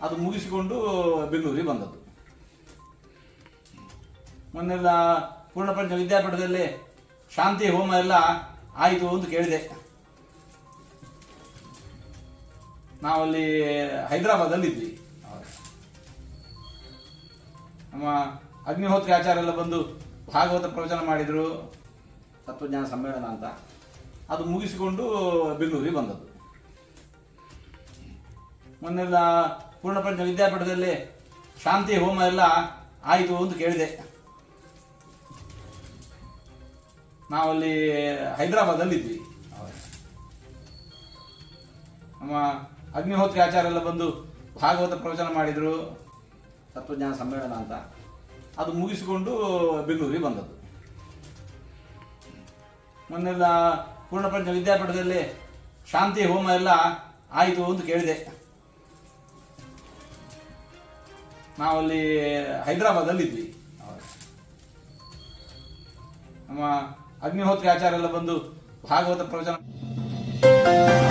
ಅದು ಮುಗಿಸಿಕೊಂಡು ಬೆಂಗಳೂರಿಗೆ ಬಂದದ್ದು ಮೊನ್ನೆಲ್ಲ ಪೂರ್ಣಪ್ರಜ್ಞ ವಿದ್ಯಾಪೀಠದಲ್ಲಿ ಶಾಂತಿ ಹೋಮ ಎಲ್ಲ ಆಯಿತು ಅಂತ ಕೇಳಿದೆ ನಾವಲ್ಲಿ ಹೈದರಾಬಾದಲ್ಲಿ ಇದ್ವಿ ನಮ್ಮ ಅಗ್ನಿಹೋತ್ರಿ ಆಚಾರ್ಯ ಎಲ್ಲ ಬಂದು ಭಾಗವತ ಪ್ರವಚನ ಮಾಡಿದ್ರು ತತ್ವಜ್ಞಾನ ಸಮ್ಮೇಳನ ಅಂತ ಅದು ಮುಗಿಸಿಕೊಂಡು ಬೆಂಗಳೂರಿಗೆ ಬಂದದ್ದು ಮೊನ್ನೆಲ್ಲ ಪೂರ್ಣಪ್ರಜ್ಞ ವಿದ್ಯಾಪೀಠದಲ್ಲಿ ಶಾಂತಿ ಹೋಮ ಎಲ್ಲ ಆಯಿತು ಅಂತ ಕೇಳಿದೆ ನಾವಲ್ಲಿ ಹೈದರಾಬಾದಲ್ಲಿ ಇದ್ವಿ ನಮ್ಮ ಅಗ್ನಿಹೋತ್ರಿ ಆಚಾರ್ಯ ಎಲ್ಲ ಬಂದು ಭಾಗವತ ಪ್ರವಚನ ಮಾಡಿದ್ರು ತತ್ವಜ್ಞಾನ ಸಮ್ಮೇಳನ ಅಂತ ಅದು ಮುಗಿಸಿಕೊಂಡು ಬೆಂಗಳೂರಿಗೆ ಬಂದದ್ದು ಮೊನ್ನೆಲ್ಲ ಪೂರ್ಣಪ್ರಜ್ಞ ವಿದ್ಯಾಪೀಠದಲ್ಲಿ ಶಾಂತಿ ಹೋಮ ಎಲ್ಲ ಆಯಿತು ಅಂತ ಕೇಳಿದೆ ನಾವಲ್ಲಿ ಹೈದರಾಬಾದಲ್ಲಿ ಇದ್ವಿ ನಮ್ಮ ಅಗ್ನಿಹೋತ್ರಿ ಆಚಾರ್ಯ ಎಲ್ಲ ಬಂದು ಭಾಗವತ ಪ್ರವಚನ